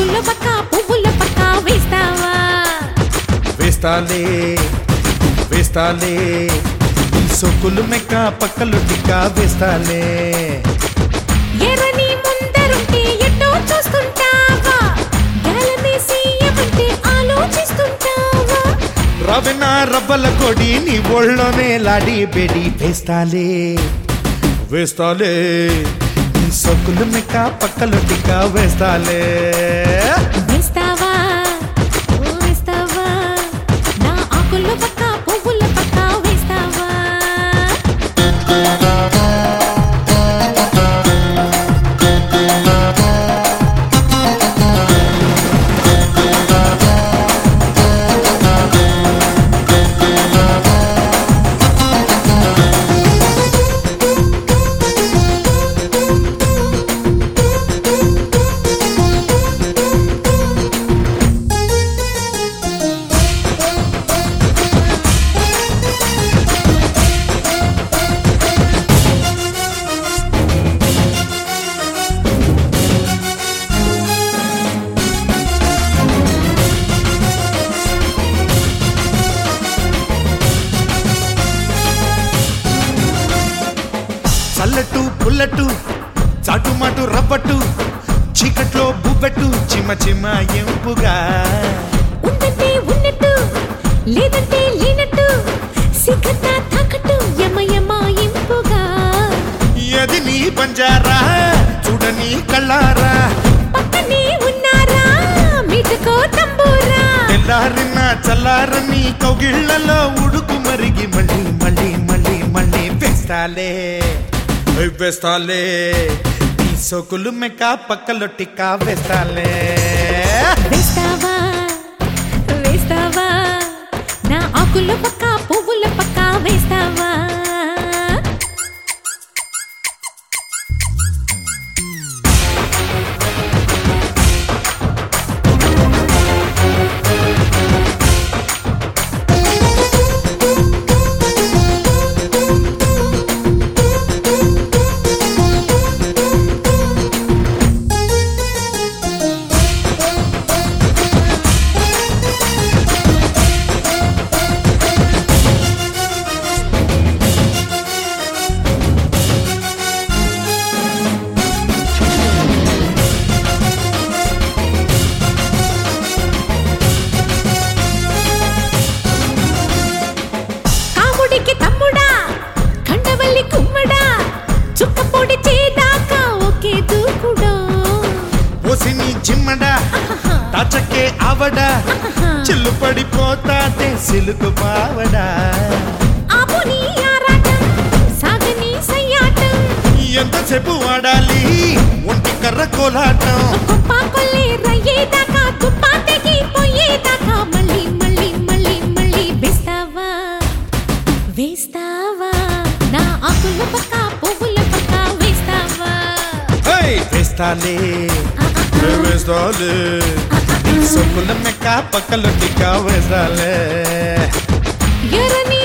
ఆకుల పక్క పువ్వుల పక్క వేస్తావా వేస్తాలే వేస్తాలే ఈ సొక్కులు మెక్క పక్కలు టిక్కా వేస్తాలే ఎర్రని ముందరుంటే ఎటో చూస్తుంటావా గలమేసి ఏమంటే ఆలోచిస్తుంటావా రవెన రవ్వల కొడి నీ ఒళ్ళోనే లాడి బెడి వేస్తాలే వేస్తాలే ఈ సొక్కులు మెక్క పక్కలు టిక్కా వేస్తాలే వేస్తావా ఓ వేస్తావా నా ఆకుల పక్క పువ్వుల పక్క వేస్తావా చల్లట్టు పుల్లట్టు చాటుమాటు రవ్వట్టు చీకట్లో బుబ్బెట్టు చిమ చిమ ఎంపుగా ఉందంటే ఉన్నట్టు లేదంటే లేనట్టు సిగ్గంతా తాకట్టు యమ యమ ఇంపుగా ఎది నీ బంజారా చూడని కళ్ళారా పక్కనే ఉన్నారా మీటుకో తంబూరా తెల్లారిన చల్లారని కౌగిళ్లలో ఉడుకు మరిగి మళ్ళీ మళ్ళీ మళ్ళీ మళ్ళీ వేస్తాలే ఓయ్ వేస్తాలే ఈ సోకులు మెక్క పక్కలో టిక్కా వేస్తాలే వేస్తావా వేస్తావా నా ఆకుల పక్క పువ్వుల పక్క వేస్తావా కాముడికి తమ్ముడా కండవల్లి కుమ్మడా చుక్క పొడి చేదాకా ఒకే దూకుడా ఓసిని చిమ్మడా తాచకే ఆవడా చిల్లు పడిపోతాటే సిలుకు పావడా ఆపుని ఆరాటం సాగని సయ్యాటం ఎంతసేపు వాడాలి ఒంటి కర్ర కోలాటం గొప్ప కొల్లి రయ్యేదాకా తుప్పా తెగిపోయేదాకా మళ్ళీ మళ్ళీ మళ్ళీ మళ్ళీ వేస్తావా వేస్తావా నా ఆకుల పక్క పువ్వుల పక్క వేస్తావా హై! వేస్తాలే ఆ, ఆ, ఆ. వేస్తాలే సొక్కుల మెక్క పక్కలో టిక్కా వేస్తాలే ఎర్రని